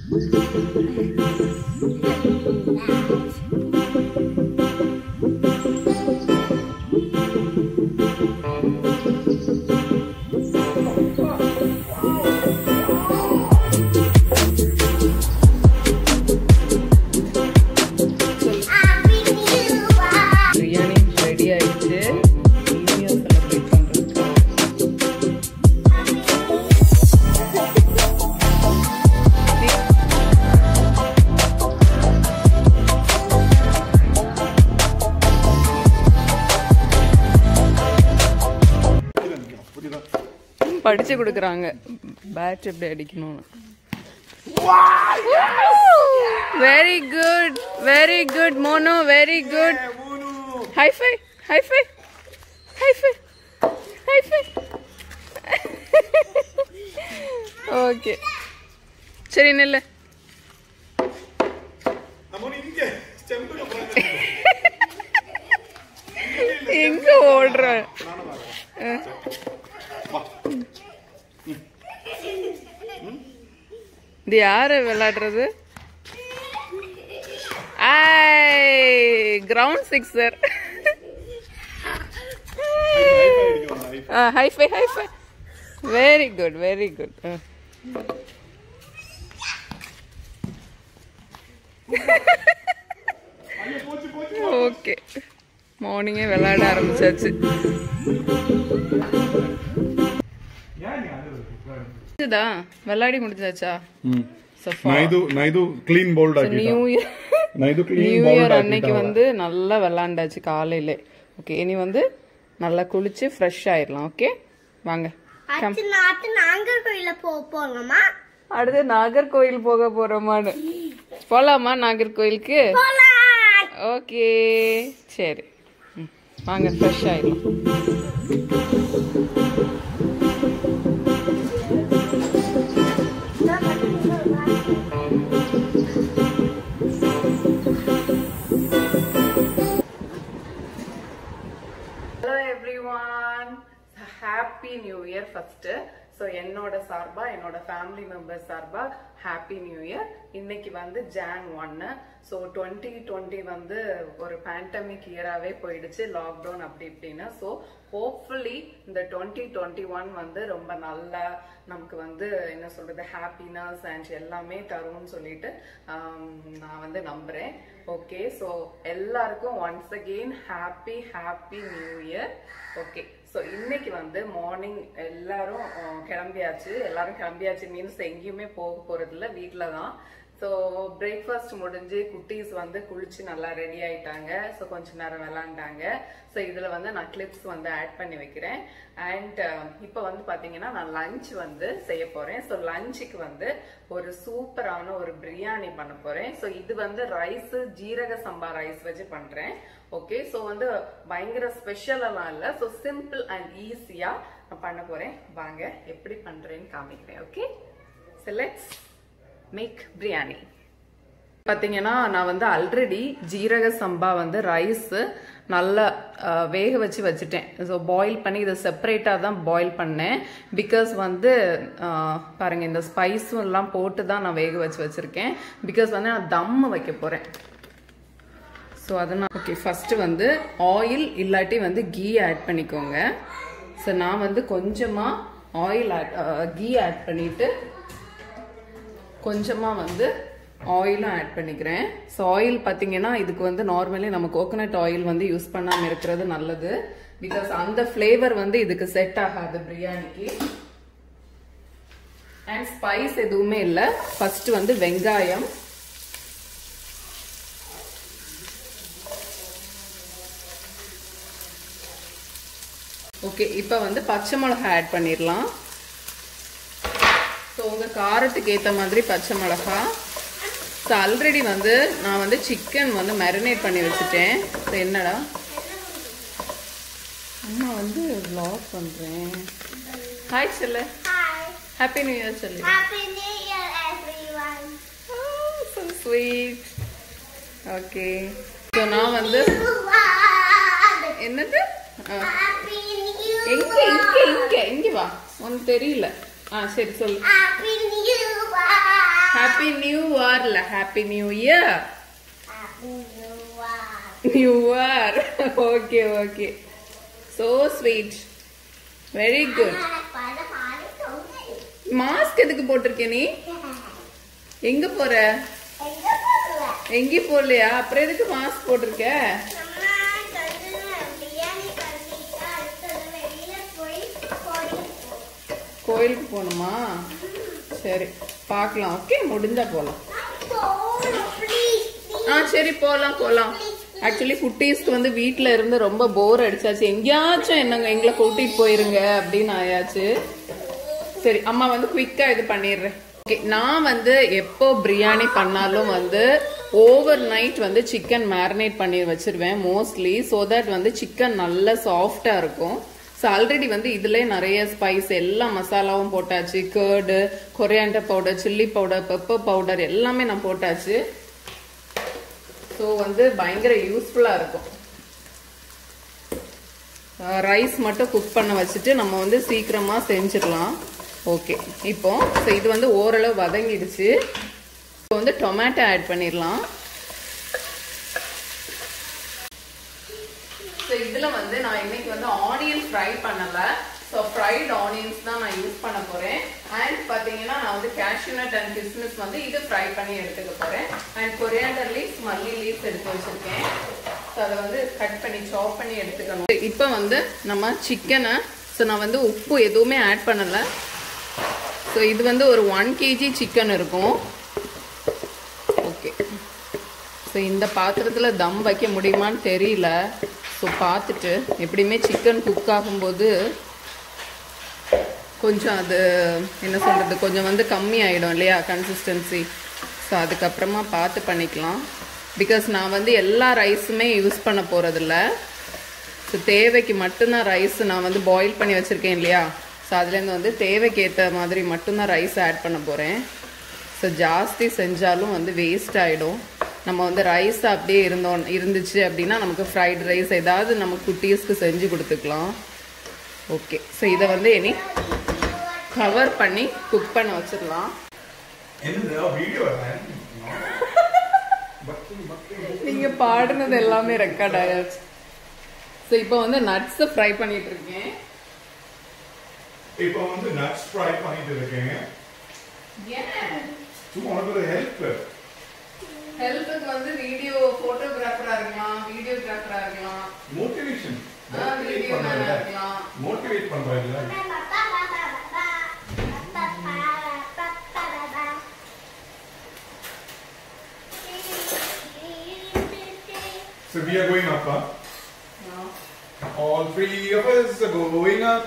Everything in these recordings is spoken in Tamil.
பிரியாணி ரெடி ஆயிடுச்சு நியூ இயர் செலிப்ரேட் பண்றதுக்கு படிச்சு கொடுக்குறாங்க பேட் எப்படி அடிக்கணும்னு வெரி குட் வெரி குட் மோனோ very good high five high five high five high five okay சரி நில்லு எங்க ஓடுற அஹ். இது யாரு விளையாடுறது ground sixer high five high five very good very good okay மார்னிங்கே விளையாட ஆரம்பிச்சாச்சு முடிஞ்சதா விளையாடி முடிஞ்சாச்சா So far. ನೈದು ನೈದು ಕ್ಲೀನ್ ಬೋಲ್ಡ್ ಆಗಿ நியூ இயர் ನೈದು நியூ ಕ್ಲೀನ್ இயர் ಬೋಲ್ಡ್ அன்னைக்கு வந்து நல்லா விளாண்டாச்சு காலையில ஓகே இனி வந்து நல்லா குளிச்சு ஃப்ரெஷ் ஆயிடலாம் ஓகே வாங்க அடுத்து நாட்டு நாகர்கோயில போக போங்கம்மா அடுத்து நாகர்கோயில் போக போறோமான்னு போலாமா நாகர்கோயிலுக்கு போலாம் ஓகே சரி ம், வாங்க ஃப்ரெஷ் ஆயிடலாம் hello everyone happy new year first so என்னோட சார்பா என்னோட ஃபேமிலி மெம்பர்ஸ் சார்பா ஹாப்பி நியூ இயர் இன்னைக்கு வந்து ஜான் ஒன்னு ஸோ டுவெண்ட்டி டுவெண்ட்டி வந்து ஒரு பேண்டமிக் இயராகவே போயிடுச்சு லாக்டவுன் அப்படி இப்படின்னு ஸோ ஹோப்ஃபுல்லி இந்த டுவெண்ட்டி டுவெண்ட்டி ஒன் வந்து ரொம்ப நல்லா நமக்கு வந்து என்ன சொல்றது ஹாப்பினஸ் அண்ட் எல்லாமே தரும்னு சொல்லிட்டு ஆம், நான் வந்து நம்புறேன் ஓகே ஸோ எல்லாருக்கும் once again happy happy new year okay so இன்னைக்கு வந்து மார்னிங் எல்லாரும் அஹ், கிளம்பியாச்சு எல்லாரும் கிளம்பியாச்சு மீன்ஸ் எங்கேயுமே போக போறதில்ல வீட்டில் தான் ஸோ பிரேக்ஃபாஸ்ட் முடிஞ்சு குட்டீஸ் வந்து குளிச்சு நல்லா ரெடி ஆயிட்டாங்க ஸோ கொஞ்ச நேரம் விளாண்டாங்க ஸோ இதில் வந்து நான் கிளிப்ஸ் வந்து ஆட் பண்ணி வைக்கிறேன் அண்ட் இப்போ வந்து பார்த்தீங்கன்னா நான் லஞ்ச் வந்து செய்ய போகிறேன் ஸோ லஞ்சுக்கு வந்து ஒரு சூப்பரான ஒரு பிரியாணி பண்ண போகிறேன் ஸோ இது வந்து ரைஸ் ஜீரக சம்பா ரைஸ் வச்சு பண்ணுறேன் ஓகே ஸோ வந்து பயங்கர ஸ்பெஷலெல்லாம் இல்லை ஸோ சிம்பிள் அண்ட் ஈஸியாக நான் பண்ண போகிறேன் வாங்க எப்படி பண்ணுறேன்னு காமிக்கிறேன் okay so let's make biryani பார்த்தீங்கன்னா நான் வந்து ஆல்ரெடி ஜீரக சம்பா வந்து ரைஸ் நல்லா அஹ், வேக வச்சு வச்சுட்டேன் ஸோ பாயில் பண்ணி இதை செப்பரேட்டாக தான் பாயில் பண்ணேன் பிகாஸ் வந்து அஹ், பாருங்க இந்த ஸ்பைஸும் எல்லாம் போட்டு தான் நான் வேக வச்சு வச்சுருக்கேன் பிகாஸ் வந்து நான் தம் வைக்க போகிறேன் ஸோ அதனால் ஓகே ஃபஸ்ட்டு வந்து ஆயில் இல்லாட்டி வந்து கீ ஆட் பண்ணிக்கோங்க ஸோ நான் வந்து கொஞ்சமாக ஆயில் ஆட் கீ ஆட் பண்ணிவிட்டு கொஞ்சமாக வந்து ஆயிலும் ஆட் பண்ணிக்கிறேன் ஸோ ஆயில் பார்த்தீங்கன்னா இதுக்கு வந்து நார்மலி நம்ம கோகனட் ஆயில் வந்து யூஸ் பண்ணாமல் இருக்கிறது நல்லது பிகாஸ் அந்த ஃப்ளேவர் வந்து இதுக்கு செட் ஆகாது பிரியாணிக்கு அண்ட் ஸ்பைஸ் எதுவுமே இல்லை ஃபர்ஸ்ட் வந்து வெங்காயம் ஓகே இப்போ வந்து பச்சை மிளகாய் ஆட் பண்ணிடலாம் ஸோ உங்கள் காரத்துக்கு ஏற்ற மாதிரி பச்சை மிளகா ஸோ ஆல்ரெடி வந்து நான் வந்து சிக்கன் வந்து மேரினேட் பண்ணி வச்சுட்டேன் ஸோ என்னடா அம்மா வந்து vlog பண்ணுறேன் ஹாய் சொல்லு ஹாய் ஹாப்பி நியூ இயர் சொல்லு happy new year everyone so sweet okay so நான் வந்து என்னது ஆ. ஹாப்பி நியூ எங்க இங்க இங்க இங்க வா உனக்கு தெரியல ஆ சரி சொல்லு ஹாப்பி நியூ ஹாப்பி நியூ இயர்ல happy new year Happy New Year. New year okay okay so sweet very good பல பாடு தொங்குது. மாஸ்க் எதுக்கு போட்டிருக்க நீ எங்க போற எங்க போகல? எங்கேயும் போகலையா அப்புறம் எதுக்கு மாஸ்க் போட்டிருக்க அம்மா, கழுத்துல பிரியாணி பண்ணிட்டு அடுத்தது வெளியில போய் கோயிலுக்கு போ. கோயிலுக்கு போகணுமா சரி பார்க்கலாம் ஓகே முடிஞ்சா போலாம் போகணும், please, please. ஆ சரி போலாம் போலாம் ஆக்சுவலி குட்டீஸ்க்கு வந்து வீட்ல இருந்து ரொம்ப போர் அடிச்சாச்சு எங்கேயாச்சும் என்னங்க எங்களை கூட்டிட்டு போயிருங்க அப்படின்னு ஆயாச்சு சரி அம்மா வந்து குயிக்கா இது பண்ணிடுறேன் ஓகே நான் வந்து எப்போ பிரியாணி பண்ணாலும் வந்து ஓவர் நைட் வந்து சிக்கன் மேரினேட் பண்ணி வச்சிருவேன் மோஸ்ட்லி ஸோ தட் வந்து சிக்கன் நல்ல சாஃப்டா இருக்கும் ஸோ ஆல்ரெடி வந்து இதுல நிறைய ஸ்பைஸ் எல்லா மசாலாவும் போட்டாச்சு curd coriander powder chilli powder pepper powder எல்லாமே நான் போட்டாச்சு ஸோ வந்து பயங்கர யூஸ்ஃபுல்லாக இருக்கும் ரைஸ் மட்டும் குக் பண்ண வச்சுட்டு நம்ம வந்து சீக்கிரமாக செஞ்சிடலாம் ஓகே இப்போ ஸோ இது வந்து ஓரளவு வதங்கிடுச்சு இப்போ வந்து டொமேட்டோ ஆட் பண்ணிடலாம் ஸோ இதில் வந்து நான் இன்னைக்கு வந்து ஆனியன் ஃப்ரை பண்ணல ஸோ ஃப்ரைட் ஆனியன்ஸ் தான் நான் யூஸ் பண்ண போகிறேன் அண்ட் பார்த்தீங்கன்னா நான் வந்து கேஷ்யூநட் அண்ட் கிஸ்மிஸ் வந்து இது ஃப்ரை பண்ணி எடுத்துக்க போகிறேன் அண்ட் கொரியாண்டர் லீவ்ஸ் மல்லி லீவ்ஸ் எடுத்து வச்சிருக்கேன் ஸோ அதை வந்து கட் பண்ணி சாப் பண்ணி எடுத்துக்கணும் இப்போ வந்து நம்ம சிக்கனை ஸோ நான் வந்து உப்பு எதுவுமே ஆட் பண்ணலை ஸோ இது வந்து ஒரு ஒன் கேஜி சிக்கன் இருக்கும் ஓகே ஸோ இந்த பாத்திரத்தில் தம் வைக்க முடியுமான்னு தெரியல ஸோ பார்த்துட்டு எப்படியுமே சிக்கன் குக் ஆகும்போது கொஞ்சம் அது என்ன சொல்கிறது கொஞ்சம் வந்து கம்மி ஆகிடும் இல்லையா கன்சிஸ்டன்சி ஸோ அதுக்கப்புறமா பார்த்து பண்ணிக்கலாம் பிகாஸ் நான் வந்து எல்லா ரைஸுமே யூஸ் பண்ண போகிறதில்ல ஸோ தேவைக்கு மட்டும்தான் ரைஸ் நான் வந்து பாயில் பண்ணி வச்சுருக்கேன் இல்லையா ஸோ அதுலேருந்து வந்து தேவைக்கு ஏற்ற மாதிரி மட்டும்தான் ரைஸ் ஆட் பண்ண போகிறேன் ஸோ ஜாஸ்தி செஞ்சாலும் வந்து வேஸ்ட் ஆகிடும் நம்ம வந்து ரைஸ் அப்படியே இருந்தோம் இருந்துச்சு அப்படின்னா நமக்கு ஃப்ரைட் ரைஸ் ஏதாவது நம்ம குட்டீஸ்க்கு செஞ்சு கொடுத்துக்கலாம் ஓகே ஸோ இதை வந்து இனி கவர் பண்ணி குக் பண்ண வச்சிடலாம் என்னது வீடியோ நீங்க பாடுனது எல்லாமே ரெக்கார்ட் ஆயாச்சு ஸோ இப்போ வந்து நட்ஸ் ஃப்ரை பண்ணிட்டு இருக்கேன் இப்போ வந்து நட்ஸ் ஃப்ரை பண்ணிட்டு இருக்கேன் ஏன் சும்மா உனக்கு ஒரு ஹெல்ப் ஹெல்ப்புக்கு வந்து வீடியோ போட்டோகிராஃபரா இருக்கலாம் வீடியோகிராஃபரா இருக்கலாம் மோட்டிவேஷன் வீடியோ மேனா இருக்கலாம் மோட்டிவேட் பண்றாங்க So we are going up, huh? All three of us are going up.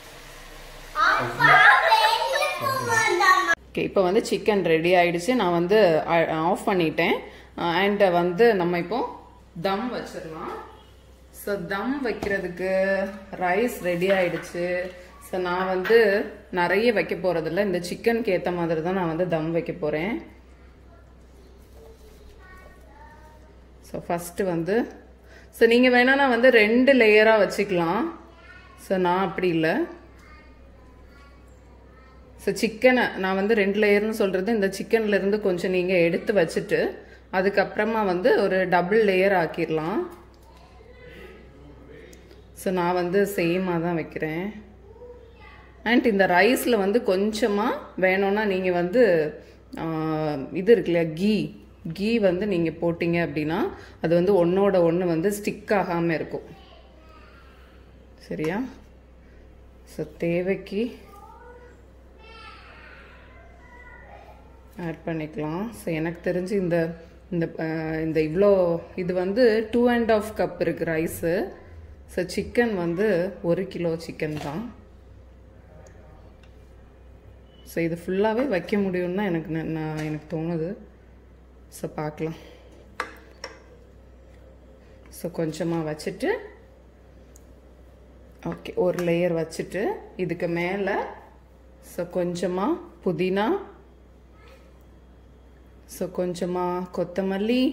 Okay இப்போ வந்து சிக்கன் ரெடி ஆயிடுச்சு நான் வந்து ஆஃப் பண்ணிட்டேன் அண்ட் வந்து நம்ம இப்போ தம் வச்சிடலாம் ஸோ தம் வைக்கிறதுக்கு ரைஸ் ரெடி ஆயிடுச்சு ஸோ நான் வந்து நிறைய வைக்க போறதில்ல இந்த சிக்கனுக்கு ஏற்ற மாதிரி தான் நான் வந்து தம் வைக்க போறேன் ஸோ ஃபஸ்ட்டு வந்து ஸோ நீங்கள் வேணான்னா வந்து ரெண்டு லேயராக வச்சுக்கலாம் ஸோ நான் அப்படி இல்லை ஸோ சிக்கனை நான் வந்து ரெண்டு லேயர்னு சொல்கிறது இந்த சிக்கன்ல இருந்து கொஞ்சம் நீங்கள் எடுத்து வச்சுட்டு அதுக்கப்புறமா வந்து ஒரு டபுள் லேயர் ஆக்கிடலாம் ஸோ நான் வந்து சேமாக தான் வைக்கிறேன் அண்ட் இந்த ரைஸில் வந்து கொஞ்சமாக வேணும்னா நீங்கள் வந்து ஆ, இது இருக்கு இல்லையா கீ கீ வந்து நீங்கள் போட்டீங்க அப்படின்னா அது வந்து ஒன்றோட ஒன்று வந்து ஸ்டிக் ஆகாமல் இருக்கும் சரியா ஸோ தேவைக்கு ஆட் பண்ணிக்கலாம் ஸோ எனக்கு தெரிஞ்சு இந்த இந்த அஹ், இந்த இவ்வளோ இது வந்து டூ அண்ட் ஆஃப் கப் இருக்கு ரைஸு ஸோ சிக்கன் வந்து ஒரு கிலோ சிக்கன் தான் ஸோ இது ஃபுல்லாகவே வைக்க முடியும்னு தான் எனக்கு ந- நான் எனக்கு தோணுது ஸோ பார்க்கலாம் ஸோ கொஞ்சமாக வச்சுட்டு ஓகே ஒரு லேயர் வச்சுட்டு இதுக்கு மேலே ஸோ கொஞ்சமாக புதினா ஸோ கொஞ்சமாக கொத்தமல்லி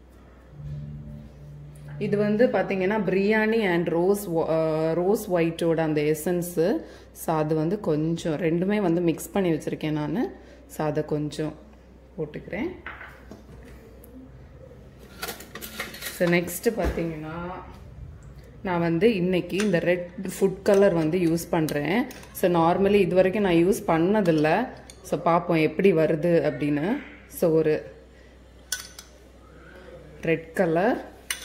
இது வந்து பார்த்தீங்கன்னா பிரியாணி அண்ட் ரோஸ் ரோஸ் ஒயிட்டோட அந்த எசன்ஸு ஸோ அது வந்து கொஞ்சம் ரெண்டுமே வந்து மிக்ஸ் பண்ணி வச்சுருக்கேன் நான் ஸோ அதை கொஞ்சம் போட்டுக்கிறேன் ஸோ நெக்ஸ்ட்டு பார்த்தீங்கன்னா நான் வந்து இன்னைக்கு இந்த ரெட் ஃபுட் கலர் வந்து யூஸ் பண்ணுறேன் ஸோ நார்மலி இது வரைக்கும் நான் யூஸ் பண்ணதில்லை ஸோ பார்ப்போம் எப்படி வருது அப்படின்னு ஸோ ஒரு ரெட் கலர்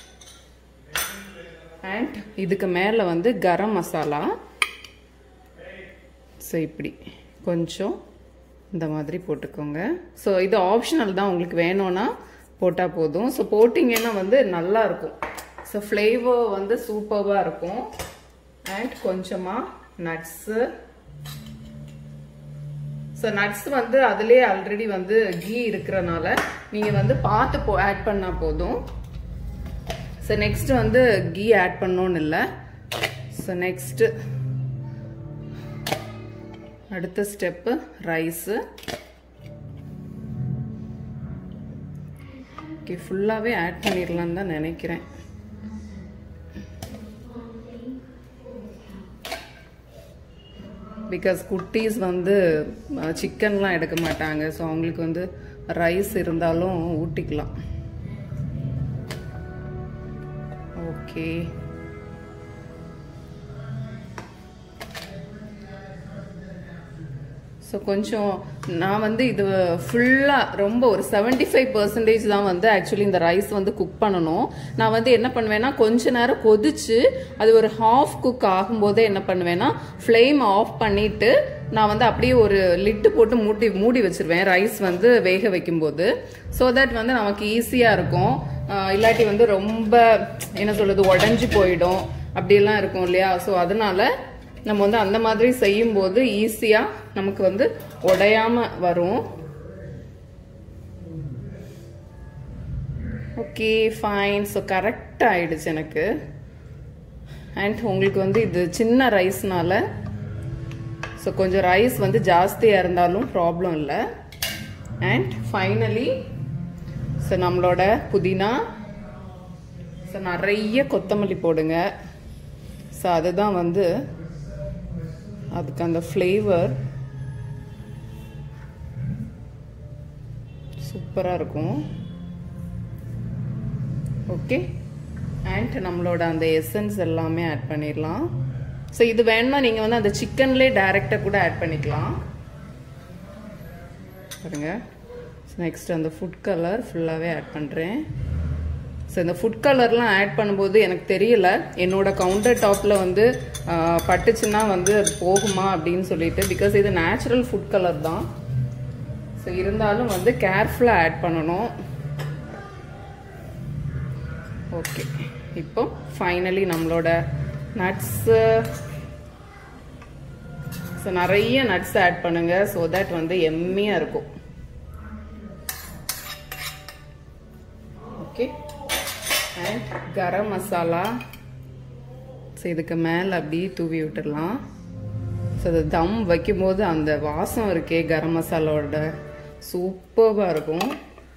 அண்ட் இதுக்கு மேலே வந்து கரம் மசாலா ஸோ இப்படி கொஞ்சம் இந்த மாதிரி போட்டுக்கோங்க ஸோ இது ஆப்ஷனல் தான் உங்களுக்கு வேணும்னா போட்டால் போதும் ஸோ போட்டிங்கன்னா வந்து நல்லா இருக்கும் ஸோ ஃப்ளேவர் வந்து சூப்பராக இருக்கும் அண்ட் கொஞ்சமாக நட்ஸு ஸோ நட்ஸ் வந்து அதுலேயே ஆல்ரெடி வந்து கீ இருக்கிறனால நீங்கள் வந்து பார்த்து போ ஆட் பண்ணால் போதும் ஸோ நெக்ஸ்ட் வந்து கீ ஆட் பண்ணோன்னு இல்லை ஸோ நெக்ஸ்ட்டு அடுத்த ஸ்டெப்பு ரைஸு ஓகே ஃபுல்லாகவே ஆட் பண்ணிடலான்னு தான் நினைக்கிறேன் பிகாஸ் குட்டீஸ் வந்து சிக்கன்லாம் எடுக்க மாட்டாங்க ஸோ அவங்களுக்கு வந்து ரைஸ் இருந்தாலும் ஊட்டிக்கலாம் ஓகே ஸோ கொஞ்சம் நான் வந்து இது ஃபுல்லாக ரொம்ப ஒரு செவன்டி ஃபைவ் பர்சன்டேஜ் தான் வந்து ஆக்சுவலி இந்த ரைஸ் வந்து குக் பண்ணணும் நான் வந்து என்ன பண்ணுவேன்னா கொஞ்ச நேரம் கொதிச்சு அது ஒரு ஹாஃப் குக் ஆகும்போதே என்ன பண்ணுவேன்னா ஃப்ளேம் ஆஃப் பண்ணிட்டு நான் வந்து அப்படியே ஒரு லிட்டு போட்டு மூடி மூடி வச்சிருவேன் ரைஸ் வந்து வேக வைக்கும்போது ஸோ தட் வந்து நமக்கு ஈஸியாக இருக்கும் ஆஹ் இல்லாட்டி வந்து ரொம்ப என்ன சொல்றது உடஞ்சி போயிடும் அப்படியெல்லாம் இருக்கும் இல்லையா ஸோ அதனால நம்ம வந்து அந்த மாதிரி செய்யும்போது ஈஸியாக நமக்கு வந்து உடையாம வரும் ஓகே ஃபைன் ஸோ கரெக்ட் ஆயிடுச்சு எனக்கு அண்ட் உங்களுக்கு வந்து இது சின்ன ரைஸ்னால ஸோ கொஞ்சம் ரைஸ் வந்து ஜாஸ்தியாக இருந்தாலும் ப்ராப்ளம் இல்லை அண்ட் ஃபைனலி ஸோ நம்மளோட புதினா ஸோ நிறைய கொத்தமல்லி போடுங்க ஸோ அதுதான் வந்து அதுக்கு அந்த ஃப்ளேவர் சூப்பராக இருக்கும் ஓகே அண்ட் நம்மளோட அந்த எசன்ஸ் எல்லாமே ஆட் பண்ணிடலாம் ஸோ இது வேணும்னா நீங்கள் வந்து அந்த சிக்கன்லேயே டைரெக்டாக கூட ஆட் பண்ணிக்கலாம் பாருங்க நெக்ஸ்ட் அந்த ஃபுட் கலர் ஃபுல்லாகவே ஆட் பண்ணுறேன் ஸோ இந்த ஃபுட் கலர்லாம் ஆட் பண்ணும்போது எனக்கு தெரியல என்னோட கவுண்டர் டாப்பில் வந்து ஆஹ், பட்டுச்சுன்னா வந்து அது போகுமா அப்படின்னு சொல்லிட்டு பிகாஸ் இது நேச்சுரல் ஃபுட் கலர் தான் ஸோ இருந்தாலும் வந்து கேர்ஃபுல்லாக ஆட் பண்ணணும் ஓகே இப்போ ஃபைனலி நம்மளோட நட்ஸு ஸோ நிறைய நட்ஸ் ஆட் பண்ணுங்க ஸோ தட் வந்து எம்மியாக இருக்கும் okay and garam masala so இதுக்கு மேலே அப்படியே தூவி விட்டுடலாம் ஸோ அது தம் வைக்கும்போது அந்த வாசம் இருக்கே கரம் மசாலாவோட சூப்பராக இருக்கும்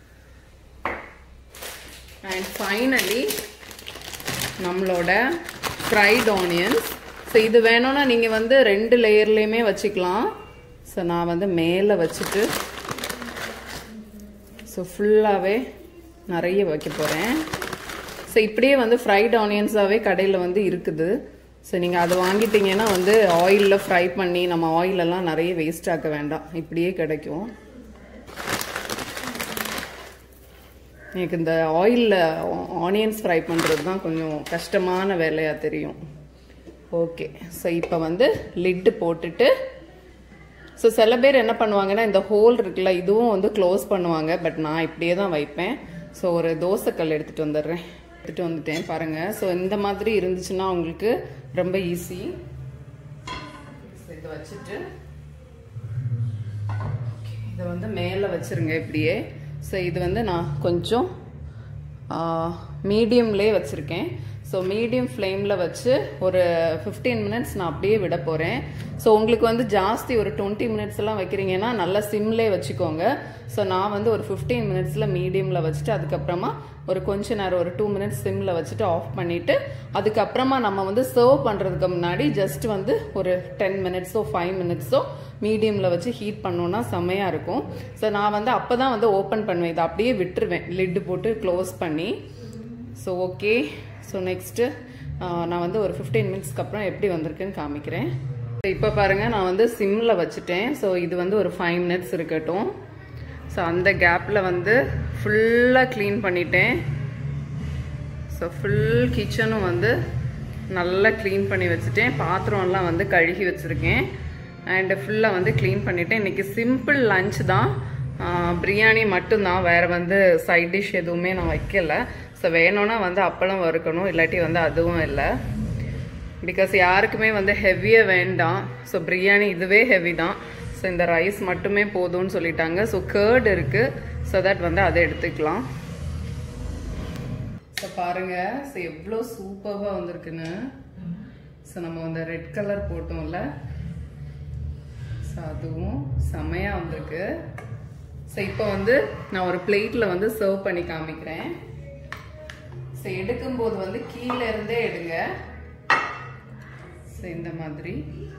அண்ட் ஃபைனலி நம்மளோட ஃப்ரைட் ஆனியன்ஸ் ஸோ இது வேணும்னா நீங்கள் வந்து ரெண்டு லேயர்லேயுமே வச்சுக்கலாம் ஸோ நான் வந்து மேலே வச்சுட்டு ஸோ ஃபுல்லாகவே நிறைய வைக்க போகிறேன் ஸோ இப்படியே வந்து ஃப்ரைட் ஆனியன்ஸாகவே கடையில் வந்து இருக்குது ஸோ நீங்கள் அதை வாங்கிட்டீங்கன்னா வந்து ஆயிலில் ஃப்ரை பண்ணி நம்ம ஆயிலெல்லாம் நிறைய வேஸ்ட் ஆக்க வேண்டாம் இப்படியே கிடைக்கும் எனக்கு இந்த ஆயிலில் ஆனியன்ஸ் ஃப்ரை பண்ணுறது தான் கொஞ்சம் கஷ்டமான வேலையாக தெரியும் ஓகே ஸோ இப்போ வந்து லிட்டு போட்டுட்டு ஸோ சில பேர் என்ன பண்ணுவாங்கன்னா இந்த ஹோல் இருக்குல்ல இதுவும் வந்து க்ளோஸ் பண்ணுவாங்க பட் நான் இப்படியே தான் வைப்பேன் ஸோ ஒரு தோசைக்கல் எடுத்துகிட்டு வந்துடுறேன் எடுத்துகிட்டு வந்துட்டேன் பாருங்கள் ஸோ இந்த மாதிரி இருந்துச்சுன்னா உங்களுக்கு ரொம்ப ஈஸி ஸோ இதை வச்சுட்டு இதை வந்து மேலே வச்சிருங்க இப்படியே ஸோ இது வந்து நான் கொஞ்சம் மீடியம்லேயே வச்சுருக்கேன் ஸோ மீடியம் ஃப்ளேமில் வச்சு ஒரு ஃபிஃப்டீன் மினிட்ஸ் நான் அப்படியே விட போகிறேன் ஸோ உங்களுக்கு வந்து ஜாஸ்தி ஒரு டுவெண்ட்டி மினிட்ஸ் எல்லாம் வைக்கிறீங்கன்னா நல்லா சிம்லே வச்சுக்கோங்க ஸோ நான் வந்து ஒரு ஃபிஃப்டீன் மினிட்ஸில் மீடியமில் வச்சுட்டு அதுக்கப்புறமா ஒரு கொஞ்ச நேரம் ஒரு டூ மினிட்ஸ் சிம்மில் வச்சுட்டு ஆஃப் பண்ணிவிட்டு அதுக்கப்புறமா நம்ம வந்து சர்வ் பண்ணுறதுக்கு முன்னாடி ஜஸ்ட் வந்து ஒரு டென் மினிட்ஸோ ஃபைவ் மினிட்ஸோ மீடியமில் வச்சு ஹீட் பண்ணோன்னா செம்மையாக இருக்கும் ஸோ நான் வந்து அப்போ தான் வந்து ஓப்பன் பண்ணுவேன் இதை அப்படியே விட்டுருவேன் லிட்டு போட்டு க்ளோஸ் பண்ணி ஸோ ஓகே ஸோ நெக்ஸ்ட்டு நான் வந்து ஒரு ஃபிஃப்டீன் மினிட்ஸ்க்கு அப்புறம் எப்படி வந்திருக்குன்னு காமிக்கிறேன் இப்போ பாருங்கள் நான் வந்து சிம்மில் வச்சுட்டேன் ஸோ இது வந்து ஒரு ஃபைவ் மினிட்ஸ் இருக்கட்டும் ஸோ அந்த கேப்பில் வந்து ஃபுல்லாக க்ளீன் பண்ணிட்டேன் ஸோ ஃபுல் கிச்சனும் வந்து நல்லா க்ளீன் பண்ணி வச்சுட்டேன் பாத்திரம்லாம் வந்து கழுகி வச்சுருக்கேன் அண்டு ஃபுல்லாக வந்து க்ளீன் பண்ணிட்டேன் இன்றைக்கி சிம்பிள் லஞ்ச் தான் பிரியாணி மட்டும்தான் வேறு வந்து சைட் டிஷ் எதுவுமே நான் வைக்கல ஸோ வேணும்னா வந்து அப்பளம் வறுக்கணும் இல்லாட்டி வந்து அதுவும் இல்லை பிகாஸ் யாருக்குமே வந்து ஹெவியாக வேண்டாம் ஸோ பிரியாணி இதுவே ஹெவி தான் ஸோ இந்த ரைஸ் மட்டுமே போதும்னு சொல்லிட்டாங்க ஸோ கேர்ட் இருக்குது ஸோ தட் வந்து அதை எடுத்துக்கலாம் ஸோ பாருங்க ஸோ எவ்வளோ சூப்பராக வந்திருக்குன்னு ஸோ நம்ம வந்து ரெட் கலர் போட்டோம்ல ஸோ அதுவும் செமையாக வந்திருக்கு ஸோ இப்போ வந்து நான் ஒரு பிளேட்டில் வந்து சர்வ் பண்ணி காமிக்கிறேன் ஸோ எடுக்கும்போது வந்து கீழே இருந்தே எடுங்க ஸோ இந்த மாதிரி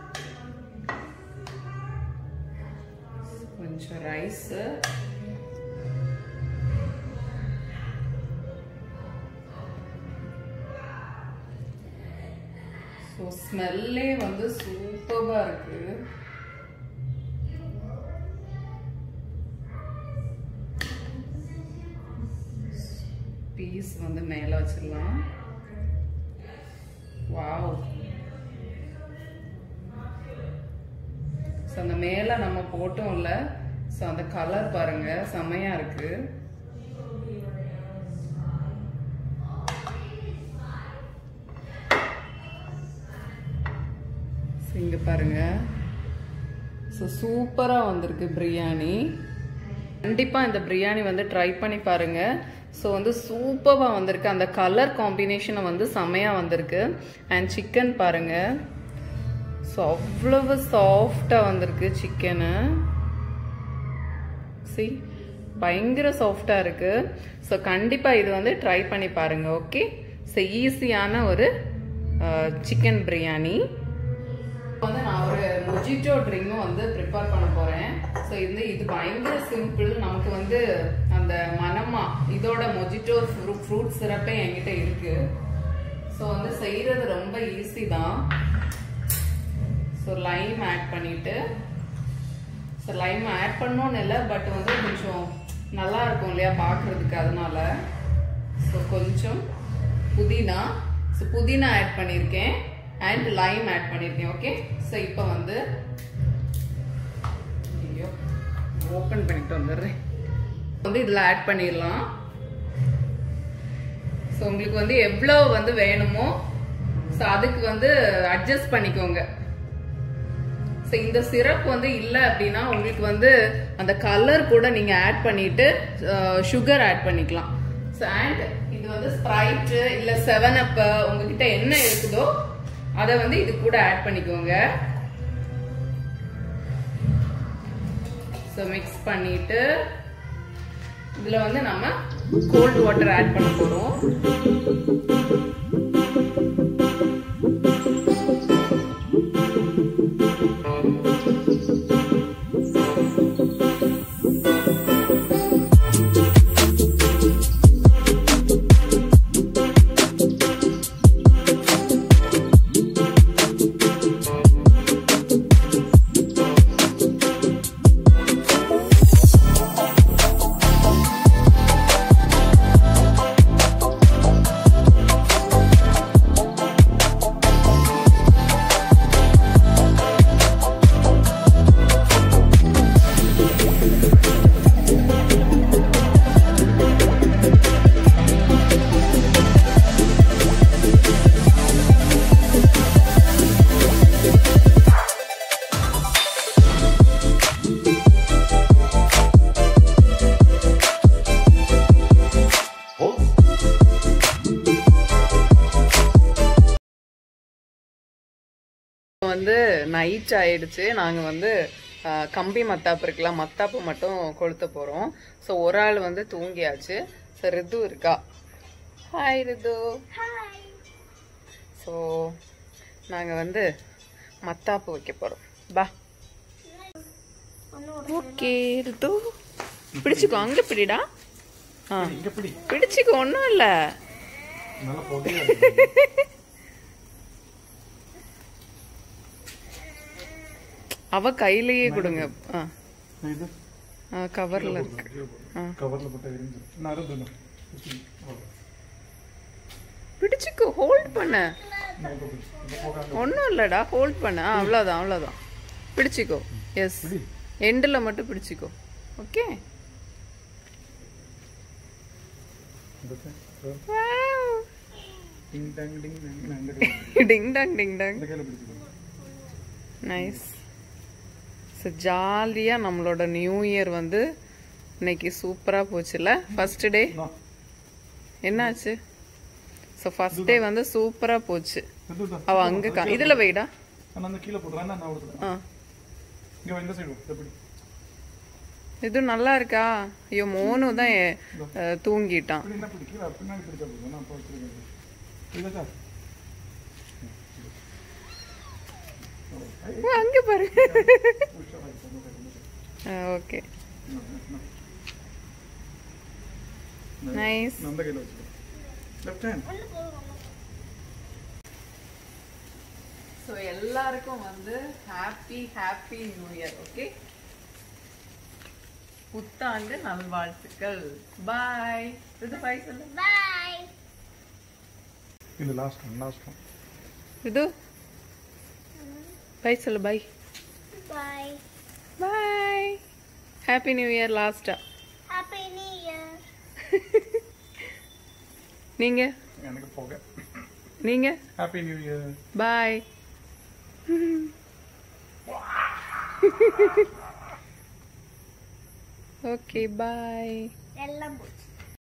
கொஞ்சம் ரைஸு ஸோ ஸ்மெல்லே வந்து சூப்பராக இருக்கு பீஸ் வந்து மேலே வச்சிடலாம் வாவ் ஸோ அந்த மேலே நம்ம போட்டோம்ல ஸோ அந்த கலர் பாருங்க செமையா இருக்கு ஸோ இங்கே பாருங்க ஸோ சூப்பராக வந்திருக்கு பிரியாணி கண்டிப்பாக இந்த பிரியாணி வந்து ட்ரை பண்ணி பாருங்க ஸோ வந்து சூப்பராக வந்திருக்கு அந்த கலர் காம்பினேஷனை வந்து செமையாக வந்திருக்கு அண்ட் சிக்கன் பாருங்க ஸோ அவ்வளவு சாஃப்டாக வந்திருக்கு சிக்கனு சி பயங்கர சாஃப்டாக இருக்கு ஸோ கண்டிப்பாக இது வந்து ட்ரை பண்ணி பாருங்க ஓகே ஸோ ஈஸியான ஒரு சிக்கன் பிரியாணி வந்து நான் ஒரு மொஜிட்டோ ட்ரிங்கும் வந்து ப்ரிப்பேர் பண்ண போறேன் ஸோ இது இது பயங்கர சிம்பிள் நமக்கு வந்து அந்த மனமா இதோட மொஜிட்டோ ஃப்ரூட் சிரப்பே என்கிட்ட இருக்கு ஸோ வந்து செய்யறது ரொம்ப ஈஸி தான் ஸோ லைம் ஆட் பண்ணிட்டு ஸோ லைம் ஆட் பண்ணோன்னு இல்லை பட் வந்து கொஞ்சம் நல்லா இருக்கும் இல்லையா பார்க்கறதுக்கு அதனால ஸோ கொஞ்சம் புதினா ஸோ புதினா ஆட் பண்ணியிருக்கேன் அண்ட் லைம் ஆட் பண்ணியிருக்கேன் ஓகே ஸோ இப்போ வந்து ஐயோ ஓப்பன் பண்ணிட்டு வந்துடுறேன் வந்து இதில் ஆட் பண்ணிடலாம் ஸோ உங்களுக்கு வந்து எவ்வளோ வந்து வேணுமோ ஸோ அதுக்கு வந்து அட்ஜஸ்ட் பண்ணிக்கோங்க ஸோ இந்த சிரப் வந்து இல்லை அப்படின்னா உங்களுக்கு வந்து அந்த கலர் கூட நீங்கள் ஆட் பண்ணிட்டு சுகர் ஆட் பண்ணிக்கலாம் ஸோ அண்ட் இது வந்து ஸ்ப்ரைட்டு இல்லை செவன் அப் உங்ககிட்ட என்ன இருக்குதோ அதை வந்து இது கூட ஆட் பண்ணிக்கோங்க ஸோ மிக்ஸ் பண்ணிட்டு இதில் வந்து நம்ம கோல்ட் வாட்டர் ஆட் பண்ண போகிறோம் வந்து நைட் ஆயிடுச்சு நாங்கள் வந்து ஆ, கம்பி மத்தாப்பு இருக்குல்ல மத்தாப்பு மட்டும் கொளுத்த போகிறோம் ஸோ ஒரு ஆள் வந்து தூங்கியாச்சு ஸோ ரிது இருக்கா ஹாய் ரிது ஹாய் ஸோ நாங்கள் வந்து மத்தாப்பு வைக்க போகிறோம் பா ஓகே ரிது பிடிச்சிக்கோ அங்கே பிடிடா ஆ இங்க பிடி பிடிச்சிக்கோ ஒன்றும் இல்லை நல்லா போட்டியா அவ கையிலேயே கொடுங்க ஆ இது கவரில் இருக்கு ஆ. கவர்ல போட்டு எரிஞ்சு நான் அறுதுண்ணா பிடிச்சிக்கோ ஹோல்ட் பண்ண ஒன்றும் இல்லைடா ஹோல்ட் பண்ண ஆ, அவ்வளோதான் அவ்வளோதான் பிடிச்சிக்கோ எஸ் பிடி. எண்டில் மட்டும் பிடிச்சிக்கோ ஓகே டிங் டங் டிங் டங் நான் இந்த கையில டிங் டாங் டிங் டாங் இந்த கையில பிடிச்சிக்கோ நைஸ் ஸோ ஜாலியாக நம்மளோட நியூ இயர் வந்து இன்னைக்கு சூப்பராக போச்சுல ஃபர்ஸ்ட் டே நான் என்னாச்சு ஸோ ஃபர்ஸ்ட் டே வந்து சூப்பராக போச்சு இதுதான். அவ அங்கே கா இதில் வைடா நான் அந்த கீழே போடுறேன் நான் கொடுத்துறேன் ஆ இங்க வா, இந்த சைடு எப்படி இது நல்லா இருக்கா ஐயோ மோனு தான் எ- அஹ், தூங்கிட்டான் இப்படி என்ன பிடி கீழே பின்னாடி பிடிச்சா போதும் நான் போட்டுருக்கேன் இதா சார் ஓ, அங்க பாரு ஓகே நைஸ் நான் அந்த கையில வச்சுக்கோ லெஃப்ட் ஹேண்ட் ஸோ எல்லாருக்கும் வந்து happy happy new year okay புத்தாண்டு நல்வாழ்த்துக்கள் பாய் இது பாய் சொல்லு பாய் இது லாஸ்ட் ஒன் லாஸ்ட் ஒன் இது பாய் சொல்லு bye bye bye happy new year லாஸ்டா ஹாப்பி நியூ இயர் நீங்க எனக்கு போக நீங்க happy new year bye okay bye எல்லாம் போச்சு